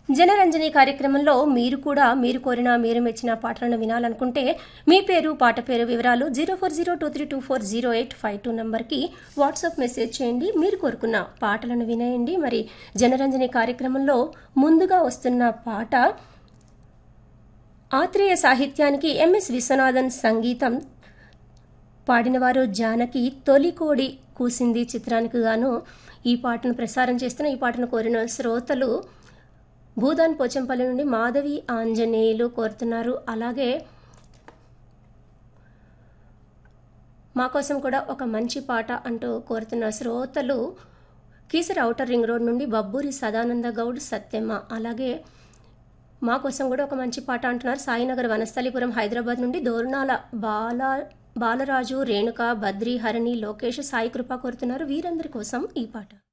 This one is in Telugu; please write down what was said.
జనరంజని కార్యక్రమంలో మీరు కూడా మీరు కోరిన మీరు మెచ్చిన పాటలను వినాలనుకుంటే మీ పేరు పాట పేరు వివరాలు zero four zero two three two four zero eight five two నంబర్కి వాట్సాప్ మెసేజ్ చేయండి మీరు కోరుకున్న పాటలను వినేయండి మరి జనరంజని కార్యక్రమంలో ముందుగా వస్తున్న పాట ఆత్రేయ సాహిత్యానికి ఎంఎస్ విశ్వనాథన్ సంగీతం పాడినవారు జానకి తొలికోడి కూసింది చిత్రానికి గాను ఈ పాటను ప్రసారం చేస్తున్న ఈ పాటను కోరిన శ్రోతలు భూదాన్ పోచంపల్లి నుండి మాధవి ఆంజనేయులు కోరుతున్నారు అలాగే మా కోసం కూడా ఒక మంచి పాట అంటూ కోరుతున్న శ్రోతలు కీసర ఔటర్ రింగ్ రోడ్ నుండి బబ్బూరి సదానంద గౌడ్ సత్యమ్మ అలాగే మా కోసం కూడా ఒక మంచి పాట అంటున్నారు సాయినగర్ వనస్థలిపురం హైదరాబాద్ నుండి దోర్నాల బాల బాలరాజు రేణుక బద్రి హరిణి లోకేష్ సాయి కృప కోరుతున్నారు వీరందరి కోసం ఈ పాట